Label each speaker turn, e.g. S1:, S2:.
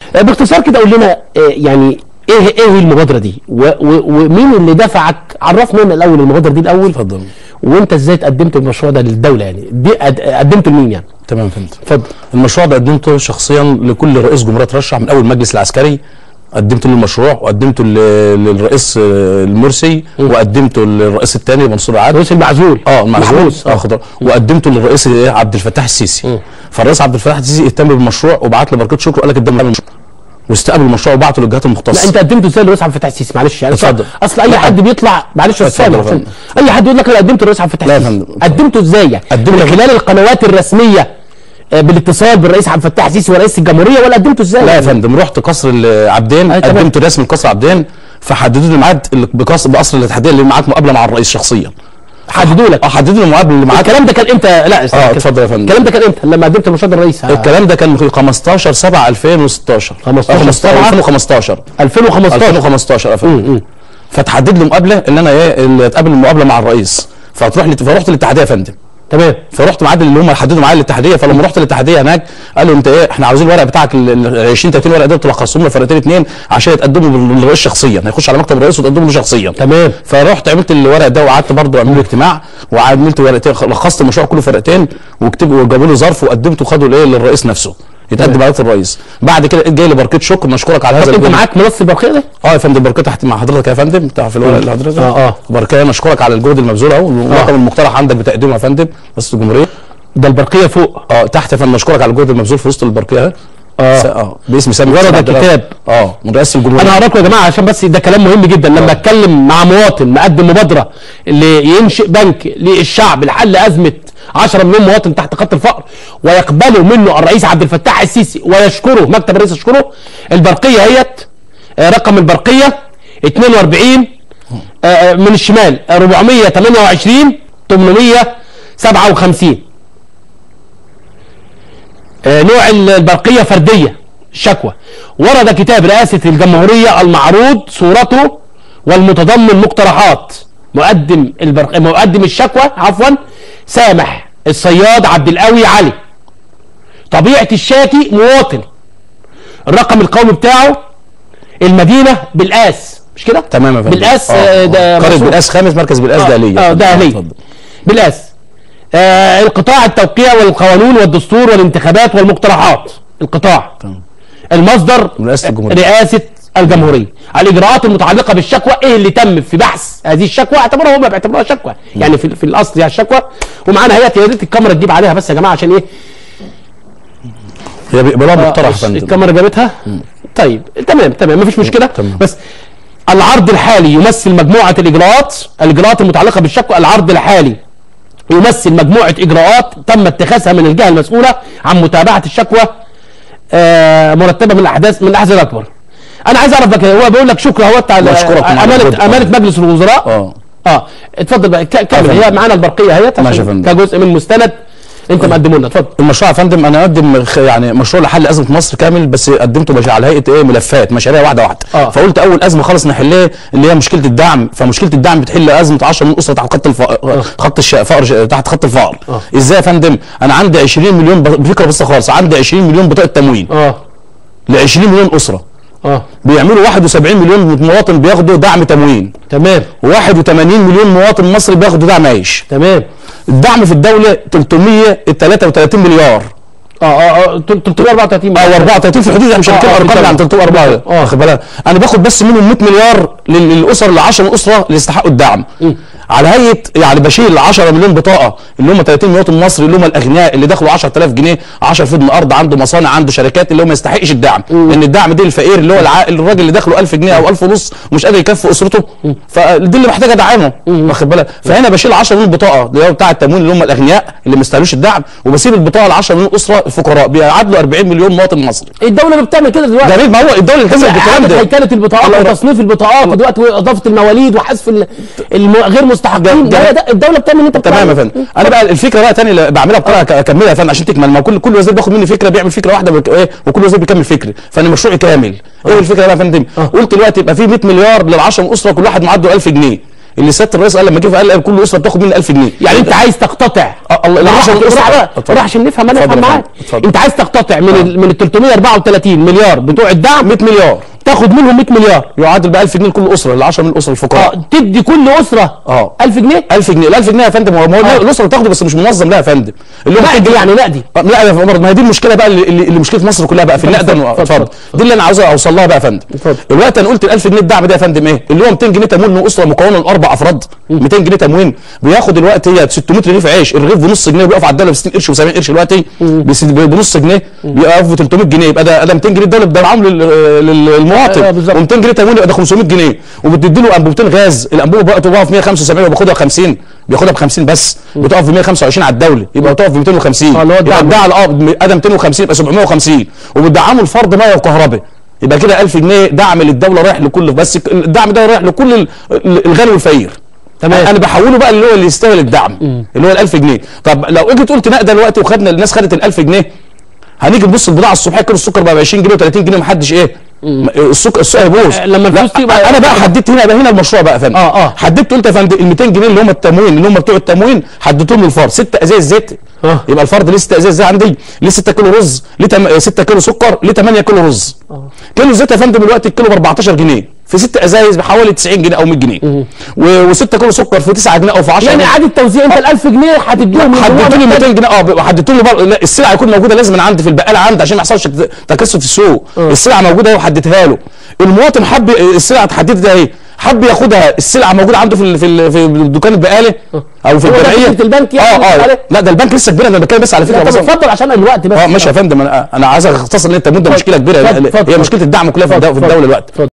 S1: آه، باختصار كده قول لنا آه، يعني ايه ايه المبادره دي و- و- ومين اللي دفعك عرفنا لنا الاول المبادره دي الاول
S2: اتفضل
S1: وانت ازاي قدمت المشروع ده للدوله يعني دي قد- قدمته لمين يعني
S2: تمام فهمت
S1: اتفضل
S2: المشروع ده قدمته شخصيا لكل رئيس جمهوريه ترشح من اول المجلس العسكري قدمت له المشروع وقدمته ل- للرئيس آه، المرسي وقدمته للرئيس الثاني منصور عادل
S1: رئيس المعزول
S2: اه المعزول
S1: محبوس.
S2: اه خضر وقدمته للرئيس إيه، عبد الفتاح السيسي فالرئيس عبد الفتاح السيسي اهتم بالمشروع وبعت له بركه شكر وقال لك قدام المشروع واستقبل المشروع وبعته للجهات
S1: لا
S2: المختصه
S1: انت قدمته ازاي للرئيس عبد الفتاح السيسي معلش يعني
S2: اتفضل.
S1: اصل اي حد بيطلع معلش يا
S2: اتفضل
S1: استاذ
S2: يا
S1: عشان-
S2: فندم.
S1: اي حد يقول لك انا قدمت للرئيس عبد الفتاح
S2: لا يا
S1: السيسي
S2: فندم.
S1: قدمته ازاي يعني
S2: قدمته
S1: من خلال القنوات الرسميه آه، بالاتصال بالرئيس عبد الفتاح السيسي ورئيس الجمهوريه ولا قدمته ازاي
S2: لا يا
S1: يعني؟
S2: فندم رحت قصر العبدين
S1: أي تمام.
S2: قدمت رسم القصر عبدين فحددوا لي ميعاد ال- بقصر بقصر الاتحاديه اللي معاك مقابله مع الرئيس شخصيا
S1: حددوا لك
S2: اه حددوا لي المقابله اللي معاك
S1: الكلام ده كان امتى لا استنى
S2: اه
S1: كده.
S2: اتفضل يا فندم.
S1: الكلام ده كان امتى لما قدمت المشروع ده للرئيس آه،
S2: الكلام ده كان في 15 7 2016
S1: 15
S2: آه، 15
S1: 7
S2: 2015
S1: 2015
S2: 2015 يا فندم فتحدد لي مقابله ان انا ايه اللي اتقابل المقابله مع الرئيس فتروح لي فرحت الاتحاديه يا فندم
S1: تمام
S2: فرحت معاد اللي هم حددوا معايا الاتحاديه فلما رحت الاتحاديه هناك قالوا انت ايه احنا عاوزين الورق بتاعك ال ال- 20 30 ورقه دول تلخصهم لنا فرقتين اثنين عشان يتقدموا للرئيس شخصيا هيخش على مكتب الرئيس وتقدموا له شخصيا
S1: تمام
S2: فرحت عملت الورق ده وقعدت برضه اعمل له اجتماع وعملت ورقتين لخصت المشروع كله فرقتين وكتبوا وجابوا لي ظرف وقدمته وخدوا الايه للرئيس نفسه يتقدم على الرئيس بعد كده جاي لي بركه شكر نشكرك على هذا
S1: طب انت
S2: الجهد.
S1: معاك منصه البرقيه ده؟
S2: اه يا فندم بركه تحت مع حضرتك يا فندم تعرف الورق اللي حضرتك
S1: اه اه
S2: بركه نشكرك على الجهد المبذول اهو والرقم المقترح عندك بتقديمه يا فندم رئاسه الجمهوريه
S1: ده البرقيه فوق
S2: اه تحت يا فندم نشكرك على الجهد المبذول في وسط البرقيه اهي
S1: اه
S2: س- اه باسم سامي
S1: ورد
S2: حسين عبد الرب.
S1: الكتاب.
S2: اه من رئاسه الجمهوريه
S1: انا هقرا لكم يا جماعه عشان بس ده كلام مهم جدا لما اتكلم مع مواطن مقدم مبادره اللي ينشئ بنك للشعب لحل ازمه 10 مليون مواطن تحت خط الفقر ويقبله منه الرئيس عبد الفتاح السيسي ويشكره مكتب الرئيس يشكره البرقيه هيت آه، رقم البرقيه 42 آه، من الشمال 428 857 آه، نوع البرقية فردية شكوى ورد كتاب رئاسة الجمهورية المعروض صورته والمتضمن مقترحات مقدم البرق... مقدم الشكوى عفوا سامح الصياد عبد القوي علي طبيعة الشاكي مواطن الرقم القومي بتاعه المدينة بالقاس مش كده؟
S2: تمام يا فندم
S1: بالقاس
S2: آه،
S1: آه،
S2: آه.
S1: ده
S2: قريه
S1: مصروف.
S2: بالقاس خامس مركز بالقاس دهليه
S1: اه دهليه
S2: اتفضل.
S1: بالقاس آه القطاع التوقيع والقانون والدستور والانتخابات والمقترحات القطاع
S2: تمام.
S1: المصدر
S2: رئاسة الجمهورية.
S1: رئاسة الجمهورية الاجراءات المتعلقة بالشكوى ايه اللي تم في بحث هذه الشكوى اعتبروها هم بيعتبروها شكوى يعني في, في الاصل هي الشكوى ومعانا هيئة يا ريت الكاميرا تجيب عليها بس يا جماعة عشان ايه
S2: هي بيقبلوها مقترح يا
S1: آه،
S2: فندم
S1: الكاميرا جابتها طيب تمام تمام مفيش مشكله
S2: تمام.
S1: بس العرض الحالي يمثل مجموعه الاجراءات الاجراءات المتعلقه بالشكوى العرض الحالي يمثل مجموعه اجراءات تم اتخاذها من الجهه المسؤوله عن متابعه الشكوى آه، مرتبه من الاحداث من الاحداث الاكبر انا عايز اعرف بقى هو بيقول لك شكرا اهو على
S2: بشكرك معنا
S1: امانه
S2: بجد.
S1: امانه مجلس الوزراء
S2: اه
S1: اه اتفضل بقى ك- كمل
S2: فندم.
S1: هي معانا البرقيه اهيت
S2: ماشي يا
S1: عشان
S2: فندم.
S1: كجزء من مستند انت مقدمه لنا اتفضل
S2: المشروع يا فندم انا اقدم خ- يعني مشروع لحل ازمه مصر كامل بس قدمته مش على هيئه ايه ملفات مشاريع واحده واحده
S1: آه.
S2: فقلت اول ازمه خالص نحلها اللي هي مشكله الدعم فمشكله الدعم بتحل ازمه 10 من اسره تحت خط الفقر خط الفقر تحت خط الفقر
S1: آه.
S2: ازاي يا فندم انا عندي 20 مليون ب- بفكره بس خالص عندي 20 مليون بطاقه تموين
S1: اه
S2: ل 20 مليون اسره
S1: اه
S2: بيعملوا 71 مليون مواطن بياخدوا دعم تموين
S1: تمام
S2: و81 مليون مواطن مصري بياخدوا دعم عيش
S1: تمام
S2: الدعم في الدوله 333 مليار
S1: اه اه اه 334
S2: اه و34 في الحدود مش
S1: آه،
S2: هنتكلم
S1: آه،
S2: ارقام
S1: بالظبط.
S2: عن 304 اه واخد بالك انا باخد بس منهم 100 مليار لل- للاسر ال 10 اسره اللي يستحقوا الدعم على هيئه يعني بشيل 10 مليون بطاقه اللي هم 30 مواطن مصري اللي هم الاغنياء اللي دخلوا 10000 جنيه 10 فدن ارض عنده مصانع عنده شركات اللي هو ما يستحقش الدعم لان الدعم دي الفقير اللي هو الع... الراجل اللي دخله 1000 جنيه او 1000 ونص ومش قادر يكفي اسرته فدي اللي محتاجه ادعمه واخد بالك فهنا بشيل 10 مليون بطاقه اللي هو بتاع التموين اللي هم الاغنياء اللي ما يستاهلوش الدعم وبسيب البطاقه ل 10 مليون اسره الفقراء بيعادلوا 40 مليون مواطن مصري
S1: الدولة اللي بتعمل كده دلوقتي
S2: ده ما هو الدوله اللي كسبت الكلام
S1: إعادة
S2: ده
S1: هيكلة البطاقات
S2: الله يرحمه.
S1: وتصنيف البطاقات ودلوقتي واضافة المواليد وحذف ال- الم- غير مستحقين
S2: ده-
S1: ده
S2: ده-
S1: ده الدولة بتعمل اللي انت
S2: تمام يا
S1: بتعمله.
S2: فندم انا بقى الفكره بقى تاني اللي بعملها بطريقه ك- اكملها يا فندم عشان تكمل ما كل كل وزير بياخد مني فكره بيعمل فكره واحده بك... ايه وكل وزير بيكمل فكره فانا مشروعي كامل ايه الفكره بقى يا فندم قلت دلوقتي يبقى في 100 مليار لل 10 اسره كل واحد معده 1000 جنيه اللي سياده الرئيس قال لما جه قال كل اسره بتاخد مني 1000 جنيه
S1: يعني انت عايز تقتطع
S2: آه، الله-
S1: بالراحة-
S2: العشر الأسرة.
S1: بالراحة بقى،
S2: اتفضل.
S1: بالراحة عشان نفهم انا
S2: اتفضل
S1: افهم
S2: يا
S1: معاك
S2: فندم، اتفضل.
S1: انت عايز تقتطع من ال من ال 334 مليار بتوع الدعم
S2: 100 مليار
S1: تاخد منهم 100 مليار
S2: يعادل ب 1000 جنيه لكل اسره ل 10 من الاسر الفقراء
S1: اه تدي كل اسره
S2: اه
S1: 1000 جنيه
S2: 1000 جنيه ال 1000 جنيه يا فندم هو ما هو
S1: آه.
S2: الاسره بتاخده بس مش منظم لها يا فندم اللي هو
S1: نقدي يعني نقدي
S2: آه، لا يا فندم ما هي دي المشكله بقى اللي, اللي اللي مشكله مصر كلها بقى في النقد
S1: اتفضل،
S2: اتفضل
S1: اتفضل.
S2: دي اللي انا عاوز اوصل لها بقى يا فندم
S1: اتفضل.
S2: دلوقتي انا قلت ال 1000 جنيه الدعم ده يا فندم ايه اللي هو 200 جنيه تموين من اسره مكونه من اربع افراد 200 جنيه تموين بياخد دلوقتي هي 600 رغيف عيش الرغيف بنص جنيه بيقف على الدوله ب 60 قرش و70 قرش دلوقتي بس- بنص جنيه بيقف ب 300 جنيه يبقى ده ده 200 جنيه الدوله بتدفعهم لل- لل- للمواطن
S1: آه، بالظبط.
S2: و200 جنيه تموين يبقى ده 500 جنيه وبتدي له انبوبتين غاز الانبوبه بقى بتقف 175 وباخدها ب 50 بياخدها ب 50 بس بتقف ب 125 على الدوله يبقى بتقف ب 250
S1: آه، اللي هو
S2: يبقى
S1: الدعم.
S2: الدعم اه ادم 250 يبقى 750 وبتدعموا الفرد ميه وكهرباء يبقى كده 1000 جنيه دعم للدوله رايح لكل بس الدعم ده رايح لكل ال- ال- الغني والفقير
S1: تمام.
S2: انا بحوله بقى اللي هو اللي يستاهل الدعم اللي هو ال 1000 جنيه طب لو اجيت قلت نقد دلوقتي وخدنا الناس خدت ال 1000 جنيه هنيجي نبص البضاعه الصبحيه كيلو السكر بقى ب 20 جنيه و30 جنيه محدش ايه م- السكر السوق هيبوظ
S1: آه، لما الفلوس
S2: لا،
S1: تبقى-
S2: انا بقى حددت هنا بقى هنا المشروع بقى يا فندم
S1: آه، آه.
S2: حددت قلت يا فندم ال 200 جنيه اللي هم التموين اللي هم بتوع التموين حددتهم للفرد ست ازايز زيت
S1: آه.
S2: يبقى الفرد ليه 6 ازايز زيت عندي ليه 6 كيلو رز ليه تم... 6 كيلو سكر ليه 8 كيلو رز كيلو زيت يا فندم دلوقتي الكيلو ب 14 جنيه في 6 ازايز بحوالي 90 جنيه او 100 جنيه و6 كيلو سكر في 9 جنيه او في 10
S1: يعني
S2: جنيه
S1: اعاده توزيع انت ال 1000 جنيه هتديهم
S2: حددت لي 200 جنيه اه حددت لي بر... لا السلعه يكون موجوده لازم من عندي في البقاله عندي عشان ما يحصلش تكثف في السوق السلعه موجوده اهي وحددتها له المواطن حب السلعه اتحددت اهي حب ياخدها السلعه موجوده عنده في ال- في ال- في دكان البقاله او في
S1: هو ده
S2: الجمعيه
S1: فكرة البنك يعني
S2: اه
S1: اللي
S2: اه
S1: عليه؟
S2: لا ده البنك لسه كبير انا بتكلم بس على فكره
S1: طب
S2: بس
S1: اتفضل عشان الوقت بس
S2: اه ماشي يا فندم انا انا عايز اختصر ان انت مده مشكله كبيره
S1: اتفضل، اتفضل،
S2: هي مشكله الدعم كلها في الدو- في
S1: اتفضل،
S2: الدوله دلوقتي
S1: اتفضل.